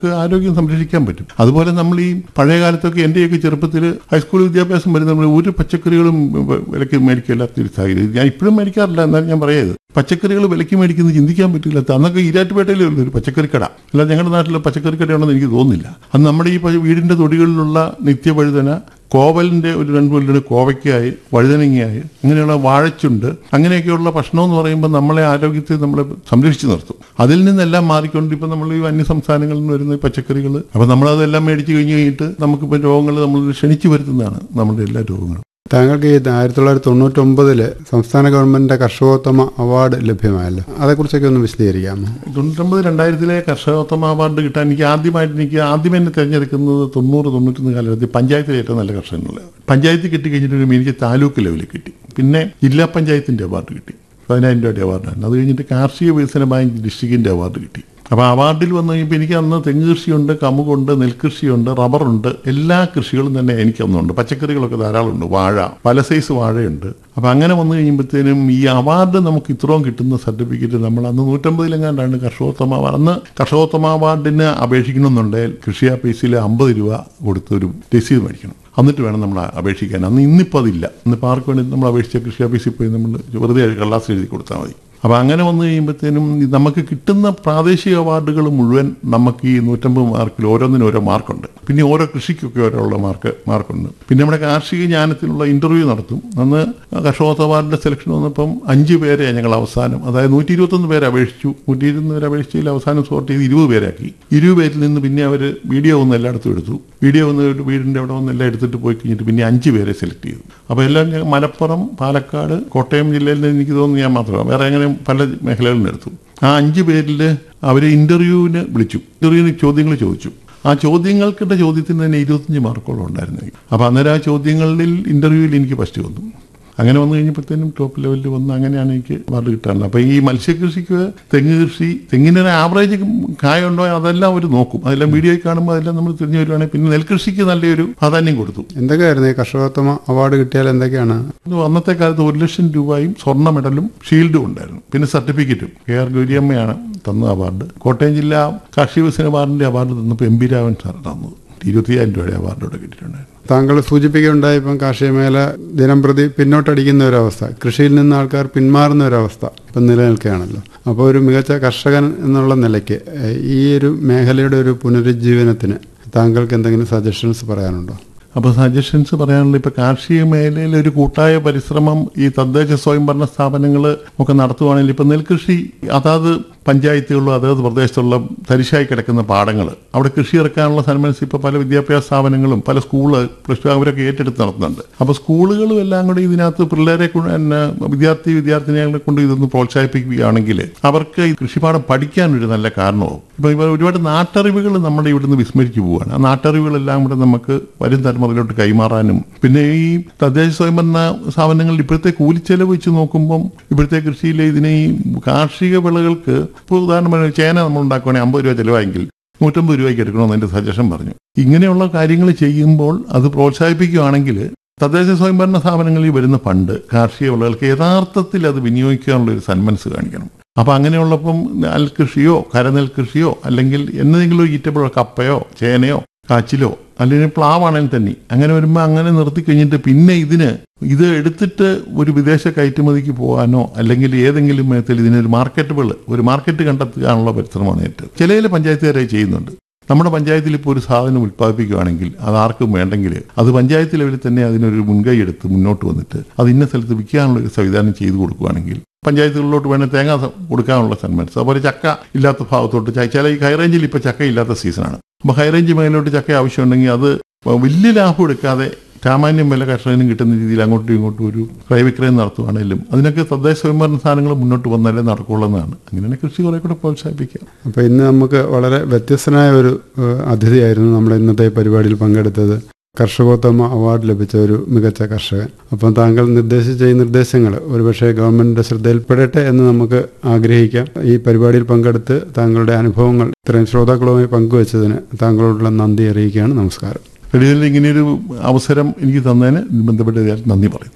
ആരോഗ്യം സംരക്ഷിക്കാൻ പറ്റും അതുപോലെ നമ്മൾ ഈ പഴയ കാലത്തൊക്കെ എന്റെയൊക്കെ ചെറുപ്പത്തിൽ ഹൈസ്കൂൾ വിദ്യാഭ്യാസം വരുന്ന നമ്മൾ ഒരു പച്ചക്കറികളും വ- വിലയ്ക്ക് മേടിക്കില്ലാത്ത ഒരു സാഹചര്യം ഞാൻ ഇപ്പോഴും മേടിക്കാറില്ല എന്നാലും ഞാൻ പറയത് പച്ചക്കറികൾ വിലയ്ക്ക് മേടിക്കുന്നത് ചിന്തിക്കാൻ പറ്റില്ല അന്നൊക്കെ ഈരാറ്റുപേട്ടയിലേ ഉള്ളൂ ഒരു പച്ചക്കറി കട അല്ല ഞങ്ങളുടെ നാട്ടിൽ പച്ചക്കറി കടയാണെന്ന് എനിക്ക് തോന്നുന്നില്ല അന്ന് നമ്മുടെ ഈ പ- വീടിന്റെ തൊടികളിലുള്ള നിത്യവഴുതന കോവലിന്റെ ഒരു രണ്ട് കൊല്ലിന് കോവയ്ക്കായി വഴുതനങ്ങയായി അങ്ങനെയുള്ള വാഴച്ചുണ്ട് അങ്ങനെയൊക്കെയുള്ള ഭക്ഷണം എന്ന് പറയുമ്പോൾ നമ്മളെ ആരോഗ്യത്തെ നമ്മളെ സംരക്ഷിച്ചു നിർത്തും അതിൽ നിന്നെല്ലാം മാറിക്കൊണ്ട് ഇപ്പം നമ്മൾ ഈ അന്യ സംസ്ഥാനങ്ങളിൽ നിന്ന് വരുന്ന പച്ചക്കറികൾ അപ്പം നമ്മളതെല്ലാം മേടിച്ച് കഴിഞ്ഞ് കഴിഞ്ഞിട്ട് നമുക്കിപ്പോൾ രോഗങ്ങൾ നമ്മൾ ക്ഷണിച്ചു വരുത്തുന്നതാണ് നമ്മുടെ എല്ലാ രോഗങ്ങളും താങ്കൾക്ക് ഈ ആയിരത്തി തൊള്ളായിരത്തി തൊണ്ണൂറ്റൊമ്പതില് സംസ്ഥാന ഗവൺമെന്റിന്റെ കർഷകോത്തമ അവാർഡ് ലഭ്യമായല്ലോ അതേക്കുറിച്ചൊക്കെ ഒന്ന് വിശദീകരിക്കാമോ തൊണ്ണൂറ്റൊമ്പത് രണ്ടായിരത്തിലെ കർഷകോത്തമ അവാർഡ് കിട്ടാൻ എനിക്ക് ആദ്യമായിട്ട് എനിക്ക് ആദ്യം എന്നെ തിരഞ്ഞെടുക്കുന്നത് തൊണ്ണൂറ് തൊണ്ണൂറ്റൊന്ന് കാലഘട്ടത്തിൽ പഞ്ചായത്തിലെ ഏറ്റവും നല്ല കർഷകനുള്ള പഞ്ചായത്തിൽ കിട്ടി കഴിഞ്ഞിട്ട് എനിക്ക് താലൂക്ക് ലെവലിൽ കിട്ടി പിന്നെ ജില്ലാ പഞ്ചായത്തിന്റെ അവാർഡ് കിട്ടി പതിനായിരം രൂപയുടെ അവാർഡാണ് അത് കഴിഞ്ഞിട്ട് കാർഷിക വികസന ബാങ്ക് ഡിസ്ട്രിക്റ്റിന്റെ അവാർഡ് കിട്ടി അപ്പോൾ അവാർഡിൽ വന്നു കഴിഞ്ഞപ്പോൾ എനിക്ക് അന്ന് തെങ്ങ് കൃഷിയുണ്ട് കമുകുണ്ട് നെൽകൃഷിയുണ്ട് റബ്ബറുണ്ട് എല്ലാ കൃഷികളും തന്നെ എനിക്കൊന്നുണ്ട് പച്ചക്കറികളൊക്കെ ധാരാളമുണ്ട് വാഴ പല സൈസ് വാഴയുണ്ട് അപ്പോൾ അങ്ങനെ വന്നു കഴിയുമ്പോഴത്തേനും ഈ അവാർഡ് നമുക്ക് ഇത്രയും കിട്ടുന്ന സർട്ടിഫിക്കറ്റ് നമ്മൾ അന്ന് നൂറ്റമ്പതിലെങ്ങാണ്ടാണ് കർഷകോത്തമ അവാർഡ് അന്ന് കർഷകോത്തമ അവാർഡിന് അപേക്ഷിക്കണമെന്നുണ്ടെങ്കിൽ കൃഷി ഓഫീസിൽ അമ്പത് രൂപ കൊടുത്ത് ഒരു രസീത് മേടിക്കണം എന്നിട്ട് വേണം നമ്മൾ അപേക്ഷിക്കാൻ അന്ന് ഇന്നിപ്പോൾ അതില്ല ഇന്നിപ്പോൾ ആർക്ക് വേണ്ടി നമ്മൾ അപേക്ഷിച്ച കൃഷി ഓഫീസിൽ പോയി നമ്മൾ വെറുതെ കള്ളാസ് എഴുതി കൊടുത്താൽ മതി അപ്പോൾ അങ്ങനെ വന്നു കഴിയുമ്പോഴത്തേനും ഈ നമുക്ക് കിട്ടുന്ന പ്രാദേശിക അവാർഡുകൾ മുഴുവൻ നമുക്ക് ഈ നൂറ്റമ്പത് മാർക്കിൽ ഓരോന്നിനും ഓരോ മാർക്കുണ്ട് പിന്നെ ഓരോ കൃഷിക്കൊക്കെ ഓരോ ഉള്ള മാർക്ക് മാർക്കുണ്ട് പിന്നെ നമ്മുടെ കാർഷിക ജ്ഞാനത്തിനുള്ള ഇന്റർവ്യൂ നടത്തും അന്ന് കർഷകോത്ത അവാർഡിന്റെ സെലക്ഷൻ വന്നപ്പം അഞ്ച് പേരെ ഞങ്ങൾ അവസാനം അതായത് നൂറ്റി ഇരുപത്തൊന്ന് പേരെ അപേക്ഷിച്ചു നൂറ്റി ഇരുപത്തൊന്ന് പേരെ അപേക്ഷിച്ചതിൽ അവസാനം സോർട്ട് ചെയ്ത് ഇരുപത് പേരാക്കി ഇരുപത് പേരിൽ നിന്ന് പിന്നെ അവർ വീഡിയോ ഒന്ന് എല്ലായിടത്തും എടുത്തു വീഡിയോ ഒന്ന് ഒരു വീടിന്റെ അവിടെ ഒന്ന് എല്ലാം എടുത്തിട്ട് പോയി കഴിഞ്ഞിട്ട് പിന്നെ അഞ്ച് പേരെ സെലക്ട് ചെയ്തു അപ്പോൾ എല്ലാം ഞാൻ മലപ്പുറം പാലക്കാട് കോട്ടയം ജില്ലയിൽ നിന്ന് എനിക്ക് തോന്നുന്നു ഞാൻ മാത്രമാണ് വേറെ അങ്ങനെ പല മേഖലകളിൽ നിന്ന് എടുത്തു ആ അഞ്ച് പേരിൽ അവരെ ഇന്റർവ്യൂവിന് വിളിച്ചു ഇന്റർവ്യൂവിന് ചോദ്യങ്ങൾ ചോദിച്ചു ആ ചോദ്യങ്ങൾക്കിട്ട ചോദ്യത്തിന് തന്നെ ഇരുപത്തഞ്ച് മാർക്കോളം ഉണ്ടായിരുന്നു എനിക്ക്. അപ്പോൾ അന്നേരം ആ ചോദ്യങ്ങളിൽ ഇന്റർവ്യൂവിൽ എനിക്ക് ഫസ്റ്റ് വന്നു അങ്ങനെ വന്നു കഴിഞ്ഞപ്പോഴത്തേനും ടോപ്പ് ലെവലിൽ വന്ന് അങ്ങനെയാണ് എനിക്ക് അവാർഡ് കിട്ടാറുള്ളത് അപ്പോൾ ഈ മത്സ്യകൃഷിക്ക് തെങ്ങ് കൃഷി തെങ്ങിന് ആവറേജ് കായുണ്ടോ അതെല്ലാം അവർ നോക്കും അതെല്ലാം വീഡിയോയിൽ കാണുമ്പോൾ അതെല്ലാം നമ്മൾ തിരിഞ്ഞു വരുവാണെങ്കിൽ പിന്നെ നെൽകൃഷിക്ക് നല്ലൊരു പ്രാധാന്യം കൊടുത്തു എന്തൊക്കെയായിരുന്നു ഈ കർഷകോത്തമ അവാർഡ് കിട്ടിയാൽ എന്തൊക്കെയാണ് ഇത് അന്നത്തെ കാലത്ത് ഒരു ലക്ഷം രൂപയും സ്വർണ്ണ മെഡലും ഷീൽഡും ഉണ്ടായിരുന്നു പിന്നെ സർട്ടിഫിക്കറ്റും കെ ആർ ഗൗരിയമ്മയാണ് തന്ന അവാർഡ് കോട്ടയം ജില്ലാ കാർഷിക വികസന അവാർഡിന്റെ അവാർഡ് തന്നപ്പോൾ എം പി രാവൻ സാർ തന്നത് ഇരുപത്തിയായിരം രൂപയുടെ അവാർഡോടെ കിട്ടിയിട്ടുണ്ടായിരുന്നു താങ്കൾ സൂചിപ്പിക്കുകയുണ്ടായി ഇപ്പം കാർഷിക മേഖല ദിനം പ്രതി പിന്നോട്ടടിക്കുന്ന ഒരവസ്ഥ കൃഷിയിൽ നിന്ന് ആൾക്കാർ പിന്മാറുന്ന ഒരവസ്ഥ ഇപ്പം നിലനിൽക്കുകയാണല്ലോ അപ്പോൾ ഒരു മികച്ച കർഷകൻ എന്നുള്ള നിലയ്ക്ക് ഏഹ്, ഈ ഒരു മേഖലയുടെ ഒരു പുനരുജ്ജീവനത്തിന് താങ്കൾക്ക് എന്തെങ്കിലും സജഷൻസ് പറയാനുണ്ടോ അപ്പോൾ സജഷൻസ് പറയാനുള്ള ഇപ്പൊ കാർഷിക മേഖലയിൽ ഒരു കൂട്ടായ പരിശ്രമം ഈ തദ്ദേശ സ്വയംഭരണ സ്ഥാപനങ്ങൾ ഒക്കെ നടത്തുവാണെങ്കിൽ ഇപ്പൊ നെൽകൃഷി അതാത് പഞ്ചായത്തുകളിലും അതാത് പ്രദേശത്തുള്ള തരിശായി കിടക്കുന്ന പാടങ്ങൾ അവിടെ കൃഷി ഇറക്കാനുള്ള സന്മനസ് ഇപ്പൊ പല വിദ്യാഭ്യാസ സ്ഥാപനങ്ങളും പല സ്കൂള് പ്ലസ് ടു അവരൊക്കെ ഏറ്റെടുത്ത് നടത്തുന്നുണ്ട് അപ്പോൾ സ്കൂളുകളും എല്ലാം കൂടി ഇതിനകത്ത് പിള്ളേരെ കൊണ്ട് തന്നെ വിദ്യാർത്ഥി വിദ്യാർത്ഥിനികളെ കൊണ്ട് ഇതൊന്ന് പ്രോത്സാഹിപ്പിക്കുകയാണെങ്കിൽ അവർക്ക് ഈ കൃഷിപ്പാഠം പഠിക്കാൻ ഒരു നല്ല കാരണമാവും ഇപ്പൊ ഇവ ഒരുപാട് നാട്ടറിവുകൾ നമ്മുടെ ഇവിടുന്ന് വിസ്മരിച്ചു പോവുകയാണ് ആ നാട്ടറിവുകളെല്ലാം കൂടെ നമുക്ക് വരും തലമുറയിലോട്ട് കൈമാറാനും പിന്നെ ഈ തദ്ദേശ സ്വയംഭരണ സ്ഥാപനങ്ങളിൽ ഇപ്പോഴത്തെ കൂലിച്ചെലവ് വെച്ച് നോക്കുമ്പം ഇപ്പോഴത്തെ കൃഷിയിലെ ഇതിനെ ഈ കാർഷിക വിളകൾക്ക് ഇപ്പോൾ ഉദാഹരണം പറഞ്ഞാൽ ചേന നമ്മൾ ഉണ്ടാക്കുകയാണെങ്കിൽ അമ്പത് രൂപ ചിലവായെങ്കിൽ നൂറ്റമ്പത് രൂപയ്ക്ക് എടുക്കണമെന്ന് എൻ്റെ സജഷൻ പറഞ്ഞു ഇങ്ങനെയുള്ള കാര്യങ്ങൾ ചെയ്യുമ്പോൾ അത് പ്രോത്സാഹിപ്പിക്കുകയാണെങ്കിൽ തദ്ദേശ സ്വയംഭരണ സ്ഥാപനങ്ങളിൽ വരുന്ന ഫണ്ട് കാർഷിക വിളകൾക്ക് യഥാർത്ഥത്തിൽ അത് വിനിയോഗിക്കാനുള്ള ഒരു സന്മനസ് കാണിക്കണം അപ്പൊ അങ്ങനെയുള്ളപ്പം നെൽകൃഷിയോ കരനെൽ കൃഷിയോ അല്ലെങ്കിൽ എന്തെങ്കിലും ഒരു ഈറ്റപ്പുഴ കപ്പയോ ചേനയോ കാച്ചിലോ അല്ലെങ്കിൽ പ്ലാവാണെങ്കിൽ തന്നെ അങ്ങനെ വരുമ്പോൾ അങ്ങനെ നിർത്തി കഴിഞ്ഞിട്ട് പിന്നെ ഇതിന് ഇത് എടുത്തിട്ട് ഒരു വിദേശ കയറ്റുമതിക്ക് പോകാനോ അല്ലെങ്കിൽ ഏതെങ്കിലും വിധത്തിൽ ഇതിനൊരു മാർക്കറ്റബിൾ ഒരു മാർക്കറ്റ് കണ്ടെത്തുകയാണുള്ള പരിശ്രമമാണ് ഏറ്റവും ചില ചില പഞ്ചായത്തുകാരെ ചെയ്യുന്നുണ്ട് നമ്മുടെ പഞ്ചായത്തിൽ ഇപ്പോൾ ഒരു സാധനം ഉൽപ്പാദിപ്പിക്കുകയാണെങ്കിൽ അത് ആർക്കും വേണ്ടെങ്കിൽ അത് പഞ്ചായത്ത് ലെവലിൽ തന്നെ അതിനൊരു മുൻകൈ എടുത്ത് മുന്നോട്ട് വന്നിട്ട് അത് ഇന്ന സ്ഥലത്ത് വിൽക്കാനുള്ള ഒരു സംവിധാനം ചെയ്തു കൊടുക്കുകയാണെങ്കിൽ പഞ്ചായത്തുകളിലോട്ട് വേണേൽ തേങ്ങ സ- കൊടുക്കാനുള്ള സന്മനസ് അതുപോലെ ചക്ക ഇല്ലാത്ത ഭാഗത്തോട്ട് ച- ചില ഈ ഹൈറേഞ്ചിൽ ഇപ്പോൾ ചക്ക ഇല്ലാത്ത സീസണാണ് അപ്പോൾ ഹൈറേഞ്ച് മേഖലയിലോട്ട് ചക്ക ആവശ്യമുണ്ടെങ്കിൽ അത് വലിയ ലാഭം എടുക്കാതെ സാമാന്യം വില കർഷകനും കിട്ടുന്ന രീതിയിൽ അങ്ങോട്ടും ഇങ്ങോട്ടും ഒരു ക്രയവിക്രയം നടത്തുവാണെങ്കിലും അതിനൊക്കെ തദ്ദേശ സ്വയംഭരണ സ്ഥാനങ്ങൾ മുന്നോട്ട് വന്നാലേ നടക്കുള്ളതാണ് അങ്ങനെയാണ് കൃഷി കുറെ കൂടെ പ്രോത്സാഹിപ്പിക്കാം അപ്പോൾ ഇന്ന് നമുക്ക് വളരെ വ്യത്യസ്തനായ ഒരു ഏഹ്, അതിഥിയായിരുന്നു നമ്മുടെ ഇന്നത്തെ ഈ പരിപാടിയിൽ പങ്കെടുത്തത് കർഷകോത്തമ അവാർഡ് ലഭിച്ച ഒരു മികച്ച കർഷകൻ അപ്പം താങ്കൾ നിർദ്ദേശിച്ച ഈ നിർദ്ദേശങ്ങൾ ഒരുപക്ഷെ ഗവൺമെന്റിന്റെ ശ്രദ്ധയിൽപ്പെടട്ടെ എന്ന് നമുക്ക് ആഗ്രഹിക്കാം ഈ പരിപാടിയിൽ പങ്കെടുത്ത് താങ്കളുടെ അനുഭവങ്ങൾ ഇത്രയും ശ്രോതാക്കളുമായി പങ്കുവച്ചതിന് താങ്കളോടുള്ള നന്ദി അറിയിക്കുകയാണ് നമസ്കാരം റേഡിയോയിൽ ഇങ്ങനെയൊരു അവസരം എനിക്ക് തന്നതിന് ബന്ധപ്പെട്ട നന്ദി പറയുന്നു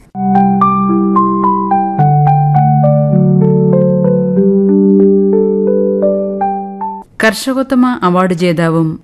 കർഷകോത്തമ അവാർഡ് ജേതാവും